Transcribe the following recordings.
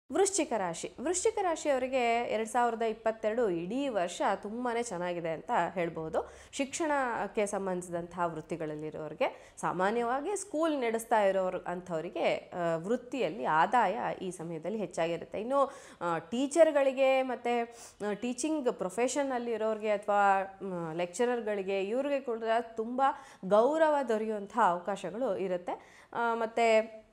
ವೃಶ್ಚಿಕ ರಾಶಿ ವೃಶ್ಚಿಕ ರಾಶಿಯವರಿಗೆ ಎರಡು ಸಾವಿರದ ಇಪ್ಪತ್ತೆರಡು ಇಡೀ ವರ್ಷ ತುಂಬಾ ಚೆನ್ನಾಗಿದೆ ಅಂತ ಹೇಳ್ಬೋದು ಶಿಕ್ಷಣಕ್ಕೆ ಸಂಬಂಧಿಸಿದಂತಹ ವೃತ್ತಿಗಳಲ್ಲಿರೋರಿಗೆ ಸಾಮಾನ್ಯವಾಗಿ ಸ್ಕೂಲ್ ನಡೆಸ್ತಾ ಇರೋರು ಅಂಥವರಿಗೆ ಆ, ವೃತ್ತಿಯಲ್ಲಿ ಆದಾಯ ಈ ಸಮಯದಲ್ಲಿ ಹೆಚ್ಚಾಗಿರುತ್ತೆ ಇನ್ನು ಟೀಚರ್ಗಳಿಗೆ ಮತ್ತು ಟೀಚಿಂಗ್ ಪ್ರೊಫೆಷನ್ನಲ್ಲಿರೋರಿಗೆ ಅಥವಾ ಲೆಕ್ಚರರ್ಗಳಿಗೆ ಇವ್ರಿಗೆ ಕೂಡ ತುಂಬ ಗೌರವ ದೊರೆಯುವಂಥ ಅವಕಾಶಗಳು ಇರುತ್ತೆ ಮತ್ತು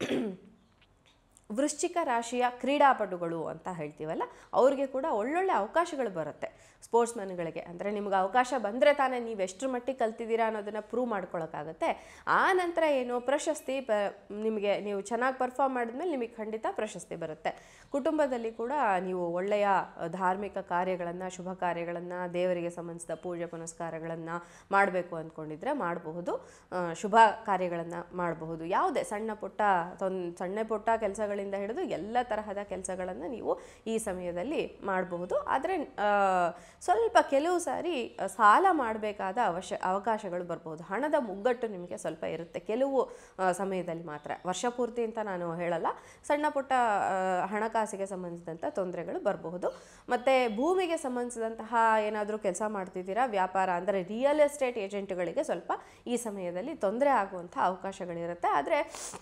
ವೃಶ್ಚಿಕ ರಾಶಿಯ ಕ್ರೀಡಾಪಟುಗಳು ಅಂತ ಹೇಳ್ತೀವಲ್ಲ ಅವ್ರಿಗೆ ಕೂಡ ಒಳ್ಳೊಳ್ಳೆ ಅವಕಾಶಗಳು ಬರುತ್ತೆ ಸ್ಪೋರ್ಟ್ಸ್ಮನ್ಗಳಿಗೆ ಅಂದರೆ ನಿಮ್ಗೆ ಅವಕಾಶ ಬಂದರೆ ತಾನೇ ನೀವು ಎಷ್ಟರ ಮಟ್ಟಿಗೆ ಕಲ್ತಿದ್ದೀರಾ ಅನ್ನೋದನ್ನು ಪ್ರೂವ್ ಮಾಡ್ಕೊಳಕ್ಕಾಗತ್ತೆ ಆ ನಂತರ ಏನು ಪ್ರಶಸ್ತಿ ಪ ನಿಮಗೆ ನೀವು ಚೆನ್ನಾಗಿ ಪರ್ಫಾರ್ಮ್ ಮಾಡಿದ್ಮೇಲೆ ನಿಮಗೆ ಖಂಡಿತ ಪ್ರಶಸ್ತಿ ಬರುತ್ತೆ ಕುಟುಂಬದಲ್ಲಿ ಕೂಡ ನೀವು ಒಳ್ಳೆಯ ಧಾರ್ಮಿಕ ಕಾರ್ಯಗಳನ್ನು ಶುಭ ಕಾರ್ಯಗಳನ್ನು ದೇವರಿಗೆ ಸಂಬಂಧಿಸಿದ ಪೂಜೆ ಪುನಸ್ಕಾರಗಳನ್ನು ಮಾಡಬೇಕು ಅಂದ್ಕೊಂಡಿದ್ರೆ ಮಾಡಬಹುದು ಆ, ಶುಭ ಕಾರ್ಯಗಳನ್ನು ಮಾಡಬಹುದು ಯಾವುದೇ ಸಣ್ಣ ಪುಟ್ಟ ತೊನ್ ಸಣ್ಣ ಪುಟ್ಟ ಕೆಲಸಗಳಿಂದ ಹಿಡಿದು ಎಲ್ಲ ತರಹದ ಕೆಲಸಗಳನ್ನು ನೀವು ಈ ಸಮಯದಲ್ಲಿ ಮಾಡಬಹುದು ಆದರೆ ಆ, ಸ್ವಲ್ಪ ಕೆಲವು ಸಾರಿ ಆ, ಸಾಲ ಮಾಡಬೇಕಾದ ಅವಶ್ಯ ಅವಕಾಶಗಳು ಬರ್ಬೋದು ಹಣದ ಮುಗ್ಗಟ್ಟು ನಿಮಗೆ ಸ್ವಲ್ಪ ಇರುತ್ತೆ ಕೆಲವು ಆ, ಸಮಯದಲ್ಲಿ ಮಾತ್ರ ವರ್ಷ ಪೂರ್ತಿ ಅಂತ ನಾನು ಹೇಳಲ್ಲ ಸಣ್ಣ ಪುಟ್ಟ ಆ, ಹಣಕಾಸಿಗೆ ಸಂಬಂಧಿಸಿದಂಥ ತೊಂದರೆಗಳು ಬರಬಹುದು ಮತ್ತು ಭೂಮಿಗೆ ಸಂಬಂಧಿಸಿದಂತಹ ಏನಾದರೂ ಕೆಲಸ ಮಾಡ್ತಿದ್ದೀರಾ ವ್ಯಾಪಾರ ಅಂದರೆ ರಿಯಲ್ ಎಸ್ಟೇಟ್ ಏಜೆಂಟ್ಗಳಿಗೆ ಸ್ವಲ್ಪ ಈ ಸಮಯದಲ್ಲಿ ತೊಂದರೆ ಆಗುವಂಥ ಅವಕಾಶಗಳಿರುತ್ತೆ ಆದರೆ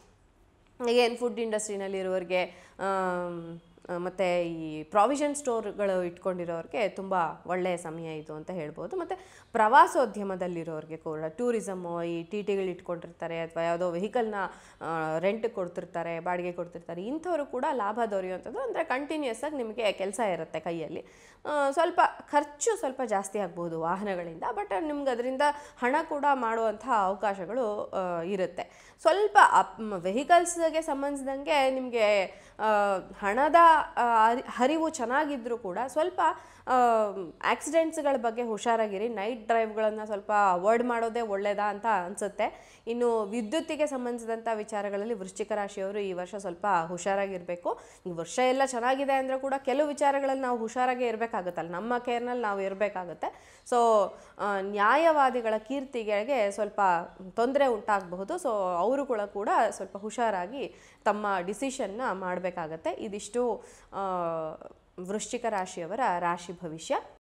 ಏನು ಫುಡ್ ಇಂಡಸ್ಟ್ರಿನಲ್ಲಿರೋರಿಗೆ ಮತ್ತು ಈ ಪ್ರಾವಿಷನ್ ಸ್ಟೋರ್ಗಳು ಇಟ್ಕೊಂಡಿರೋರಿಗೆ ತುಂಬ ಒಳ್ಳೆಯ ಸಮಯ ಇದು ಅಂತ ಹೇಳ್ಬೋದು ಮತ್ತು ಪ್ರವಾಸೋದ್ಯಮದಲ್ಲಿರೋರಿಗೆ ಕೂಡ ಟೂರಿಸಮ್ಮು ಈ ಟಿ ಟಿಗಳು ಇಟ್ಕೊಂಡಿರ್ತಾರೆ ಅಥವಾ ಯಾವುದೋ ವೆಹಿಕಲ್ನ ರೆಂಟ್ ಕೊಡ್ತಿರ್ತಾರೆ ಬಾಡಿಗೆ ಕೊಡ್ತಿರ್ತಾರೆ ಇಂಥವರು ಕೂಡ ಲಾಭ ದೊರೆಯುವಂಥದ್ದು ಅಂದರೆ ಕಂಟಿನ್ಯೂಸ್ ಆಗಿ ನಿಮಗೆ ಕೆಲಸ ಇರುತ್ತೆ ಕೈಯಲ್ಲಿ ಆ, ಸ್ವಲ್ಪ ಖರ್ಚು ಸ್ವಲ್ಪ ಜಾಸ್ತಿ ಆಗ್ಬೋದು ವಾಹನಗಳಿಂದ ಬಟ್ ನಿಮ್ಗೆ ಅದರಿಂದ ಹಣ ಕೂಡ ಮಾಡುವಂಥ ಅವಕಾಶಗಳು ಆ, ಇರುತ್ತೆ ಸ್ವಲ್ಪ ಅಪ್ ವೆಹಿಕಲ್ಸ್ಗೆ ಸಂಬಂಧಿಸಿದಂಗೆ ನಿಮಗೆ ಹಣದ ಆ, ಹರಿ- ಹರಿವು ಚೆನ್ನಾಗಿದ್ದರೂ ಕೂಡ ಸ್ವಲ್ಪ ಆಕ್ಸಿಡೆಂಟ್ಸ್ಗಳ ಬಗ್ಗೆ ಹುಷಾರಾಗಿರಿ ನೈಟ್ ಡ್ರೈವ್ಗಳನ್ನು ಸ್ವಲ್ಪ ಅವಾಯ್ಡ್ ಮಾಡೋದೇ ಒಳ್ಳೆಯದಾ ಅಂತ ಅನಿಸುತ್ತೆ ಇನ್ನು ವಿದ್ಯುತ್ತಿಗೆ ಸಂಬಂಧಿಸಿದಂಥ ವಿಚಾರಗಳಲ್ಲಿ ವೃಶ್ಚಿಕ ರಾಶಿಯವರು ಈ ವರ್ಷ ಸ್ವಲ್ಪ ಹುಷಾರಾಗಿರಬೇಕು ಈ ವರ್ಷ ಎಲ್ಲ ಚೆನ್ನಾಗಿದೆ ಅಂದರೆ ಕೂಡ ಕೆಲವು ವಿಚಾರಗಳಲ್ಲಿ ನಾವು ಹುಷಾರಾಗೇ ಇರಬೇಕಾಗುತ್ತಲ್ಲ ನಮ್ಮ ಕೇರ್ನಲ್ಲಿ ನಾವು ಇರಬೇಕಾಗುತ್ತೆ ಸೊ ನ್ಯಾಯವಾದಿಗಳ ಕೀರ್ತಿಗೆ ಸ್ವಲ್ಪ ತೊಂದರೆ ಉಂಟಾಗಬಹುದು ಸೊ ಅವರು ಕೂಡ ಕೂಡ ಸ್ವಲ್ಪ ಹುಷಾರಾಗಿ ತಮ್ಮ ಡಿಸಿಷನ್ನ ಮಾಡಬೇಕಾಗತ್ತೆ ಇದಿಷ್ಟು ಆ, ವೃಶ್ಚಿಕ ರಾಶಿಯವರ ರಾಶಿ ಭವಿಷ್ಯ